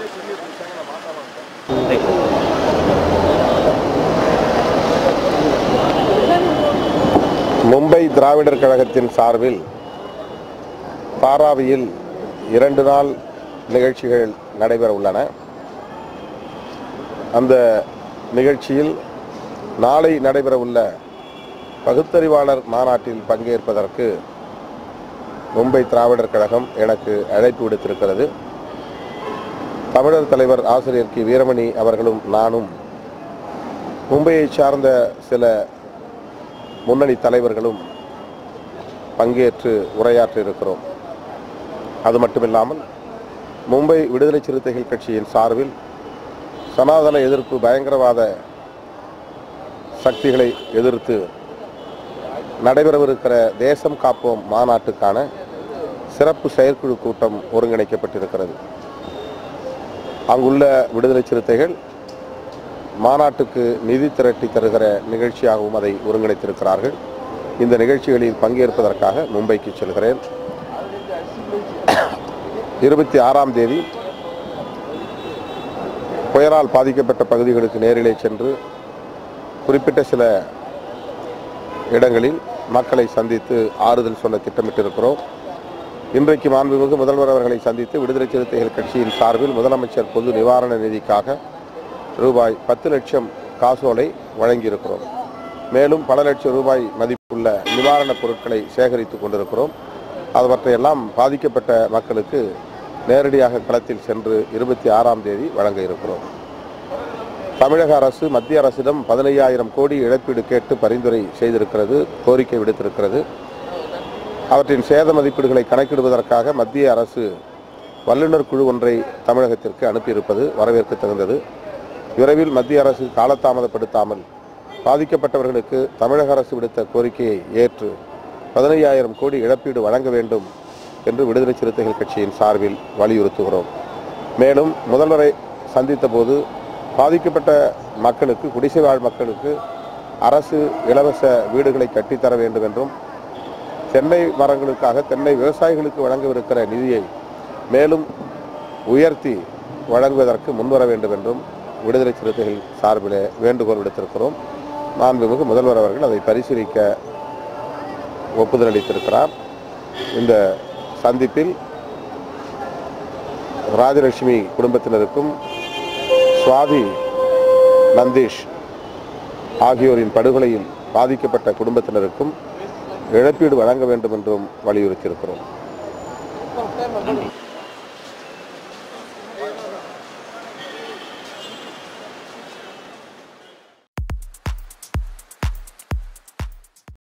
மும்பை திராவிடர் கழகத்தின் சார்பில் தாராவியில் இரண்டு நாள் நிகழ்ச்சிகள் நடைபெற உள்ளன அந்த நிகழ்ச்சியில் நாளை நடைபெறவுள்ள பகுத்தறிவாளர் மாநாட்டில் பங்கேற்பதற்கு மும்பை திராவிடர் கழகம் எனக்கு அழைப்பு விடுத்திருக்கிறது தமிழர் தலைவர் ஆசிரியர் கி வீரமணி அவர்களும் நானும் மும்பையை சார்ந்த சில முன்னணி தலைவர்களும் பங்கேற்று உரையாற்ற இருக்கிறோம் அது மட்டுமில்லாமல் மும்பை விடுதலை சிறுத்தைகள் கட்சியின் சார்பில் சனாதன எதிர்ப்பு பயங்கரவாத சக்திகளை எதிர்த்து நடைபெறவிருக்கிற தேசம் காப்போம் மாநாட்டுக்கான சிறப்பு செயற்குழு கூட்டம் ஒருங்கிணைக்கப்பட்டிருக்கிறது அங்குள்ள விடுதலை சிறுத்தைகள் மாநாட்டுக்கு நிதி திரட்டி தருகிற நிகழ்ச்சியாகவும் அதை ஒருங்கிணைத்திருக்கிறார்கள் இந்த நிகழ்ச்சிகளில் பங்கேற்பதற்காக மும்பைக்கு செல்கிறேன் இருபத்தி ஆறாம் தேதி புயலால் பாதிக்கப்பட்ட பகுதிகளுக்கு நேரிலே சென்று குறிப்பிட்ட சில இடங்களில் மக்களை சந்தித்து ஆறுதல் சொல்ல திட்டமிட்டிருக்கிறோம் இன்றைக்கு மாண்புமிகு முதல்வர் அவர்களை சந்தித்து விடுதலை சிறுத்தைகள் கட்சியின் சார்பில் முதலமைச்சர் பொது நிவாரண நிதிக்காக ரூபாய் பத்து லட்சம் காசோலை வழங்கியிருக்கிறோம் மேலும் பல லட்சம் ரூபாய் மதிப்புள்ள நிவாரணப் பொருட்களை சேகரித்துக் கொண்டிருக்கிறோம் அவற்றையெல்லாம் பாதிக்கப்பட்ட மக்களுக்கு நேரடியாக களத்தில் சென்று இருபத்தி ஆறாம் தேதி வழங்க இருக்கிறோம் தமிழக அரசு மத்திய அரசிடம் பதினையாயிரம் கோடி இழப்பீடு கேட்டு பரிந்துரை செய்திருக்கிறது கோரிக்கை விடுத்திருக்கிறது அவற்றின் சேத மதிப்பீடுகளை கணக்கிடுவதற்காக மத்திய அரசு வல்லுநர் குழு ஒன்றை தமிழகத்திற்கு அனுப்பியிருப்பது வரவேற்க தகுந்தது விரைவில் மத்திய அரசு காலதாமதப்படுத்தாமல் பாதிக்கப்பட்டவர்களுக்கு தமிழக அரசு விடுத்த கோரிக்கையை ஏற்று பதினையாயிரம் கோடி இழப்பீடு வழங்க வேண்டும் என்று விடுதலை சிறுத்தைகள் கட்சியின் சார்பில் வலியுறுத்துகிறோம் மேலும் முதல்வரை சந்தித்த போது பாதிக்கப்பட்ட மக்களுக்கு குடிசை வாழ் மக்களுக்கு அரசு இலவச வீடுகளை கட்டித்தர வேண்டும் என்றும் தென்னை மரங்களுக்காக தென்னை விவசாயிகளுக்கு வழங்கவிருக்கிற நிதியை மேலும் உயர்த்தி வழங்குவதற்கு முன்வர வேண்டும் என்றும் விடுதலை சிறுத்தைகள் சார்பிலே வேண்டுகோள் விடுத்திருக்கிறோம் மாண்புமிகு முதல்வர் அவர்கள் அதை பரிசீலிக்க ஒப்புதல் அளித்திருக்கிறார் இந்த சந்திப்பில் ராஜலட்சுமி குடும்பத்தினருக்கும் சுவாதி நந்தீஷ் ஆகியோரின் படுகொலையில் பாதிக்கப்பட்ட குடும்பத்தினருக்கும் இழப்பீடு வழங்க வேண்டும் என்றும் வலியுறுத்தியிருக்கிறோம்